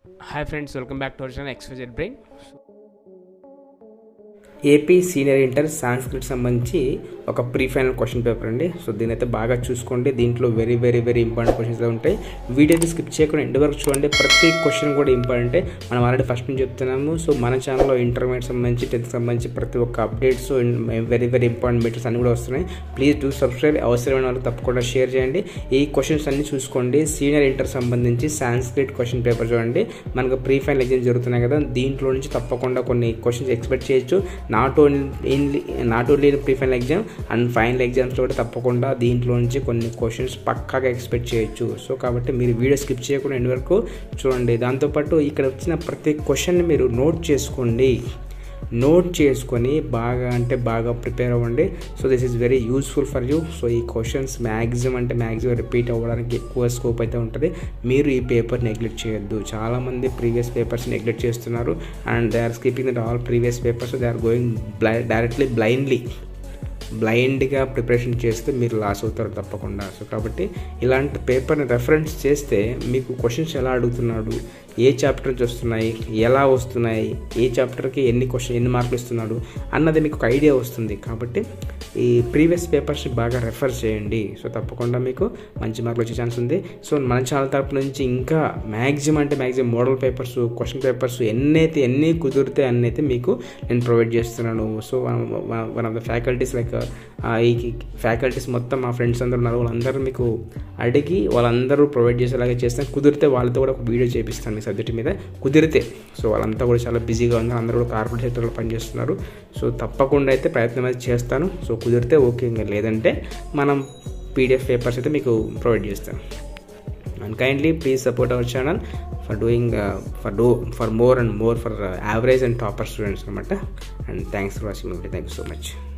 hi friends welcome back to our XYZ brain AP senior inter Sanskrit సంబంధించి ఒక pre final question paper అండి so దీని అయితే బాగా చూసుకోండి దీంట్లో very very very important questions ఉంటాయి వీడియో అయితే స్కిప్ చేయకుండా ఎండ్ వరకు చూడండి ప్రతి క్వశ్చన్ కూడా ఇంపార్టెంటే మనం ఆల్రెడీ ఫస్ట్ నుంచి చెప్తున్నాము సో మన ఛానల్లో ఇంటర్మీడియట్ సంబంధించి టెన్త్ సంబంధించి ప్రతి ఒక్క updates very very important materials అన్ని కూడా వస్తున్నాయి ప్లీజ్ డూ సబ్స్క్రైబ్ అవసరమైన వాళ్ళు తప్పకుండా షేర్ చేయండి ఈ క్వశ్చన్స్ అన్ని చూసుకోండి సీనియర్ ఇంటర్ సంబంధించి సాంస్క్రిట్ క్వశ్చన్ పేపర్ చూడండి మనకు ప్రీ ఫైనల్ ఎగ్జామ్స్ జరుగుతున్నాయి కదా దీంట్లో నుంచి తప్పకుండా కొన్ని క్వశ్చన్స్ ఎక్స్పెక్ట్ చేయొచ్చు not only not only pre final exam and final ఎగ్జామ్స్లో కూడా తప్పకుండా దీంట్లో నుంచి కొన్ని క్వశ్చన్స్ పక్కాగా ఎక్స్పెక్ట్ చేయొచ్చు సో కాబట్టి మీరు వీడియో స్కిప్ చేయకుండా ఎండ్ వరకు చూడండి దాంతోపాటు ఇక్కడ వచ్చిన ప్రతి క్వశ్చన్ని మీరు నోట్ చేసుకోండి నోట్ చేసుకొని బాగా అంటే బాగా ప్రిపేర్ అవ్వండి so this is very useful for you so ఈ క్వశ్చన్స్ మ్యాక్సిమం అంటే మ్యాక్సిమం రిపీట్ అవ్వడానికి ఎక్కువ స్కోప్ అయితే ఉంటుంది మీరు ఈ పేపర్ నెగ్లెక్ట్ చేయొద్దు చాలామంది ప్రీవియస్ పేపర్స్ నెగ్లెక్ట్ చేస్తున్నారు and they are skipping that all previous papers they are going బ్లై డైరెక్ట్లీ బ్లైండ్లీ బ్లైండ్గా ప్రిపరేషన్ చేస్తే మీరు లాస్ అవుతారు తప్పకుండా సో కాబట్టి ఇలాంటి పేపర్ని రెఫరెన్స్ చేస్తే మీకు క్వశ్చన్స్ ఎలా అడుగుతున్నాడు ఏ చాప్టర్ నుంచి వస్తున్నాయి ఎలా వస్తున్నాయి ఏ చాప్టర్కి ఎన్ని క్వశ్చన్ ఎన్ని మార్కులు ఇస్తున్నాడు అన్నది మీకు ఒక ఐడియా వస్తుంది కాబట్టి ఈ ప్రీవియస్ పేపర్స్ని బాగా రెఫర్ చేయండి సో తప్పకుండా మీకు మంచి మార్కులు వచ్చే ఛాన్స్ ఉంది సో మన ఛానల్ తరపు నుంచి ఇంకా మ్యాక్సిమం అంటే maximum model papers question papers ఎన్నైతే ఎన్ని కుదిరితే అన్ని అయితే మీకు నేను ప్రొవైడ్ చేస్తున్నాను so one of the faculties like ఈ ఫ్యాకల్టీస్ మొత్తం మా ఫ్రెండ్స్ అందరూ ఉన్నారు వాళ్ళందరూ మీకు అడిగి వాళ్ళందరూ ప్రొవైడ్ చేసేలాగా చేస్తాను కుదిరితే వాళ్ళతో కూడా ఒక వీడియో చేపిస్తాను మీ సబ్జెక్ట్ మీద కుదిరితే సో వాళ్ళంతా కూడా చాలా బిజీగా ఉన్నారు అందరూ కూడా కార్పొరేట్ సెక్టర్లో పనిచేస్తున్నారు సో తప్పకుండా అయితే ప్రయత్నం అయితే చేస్తాను సో కుదిరితే ఓకే ఇంకా లేదంటే మనం పీడిఎఫ్ పేపర్స్ అయితే మీకు ప్రొవైడ్ చేస్తాను and kindly please support our channel for doing for do for more and more for average and topper students అనమాట and thanks for watching thank you so much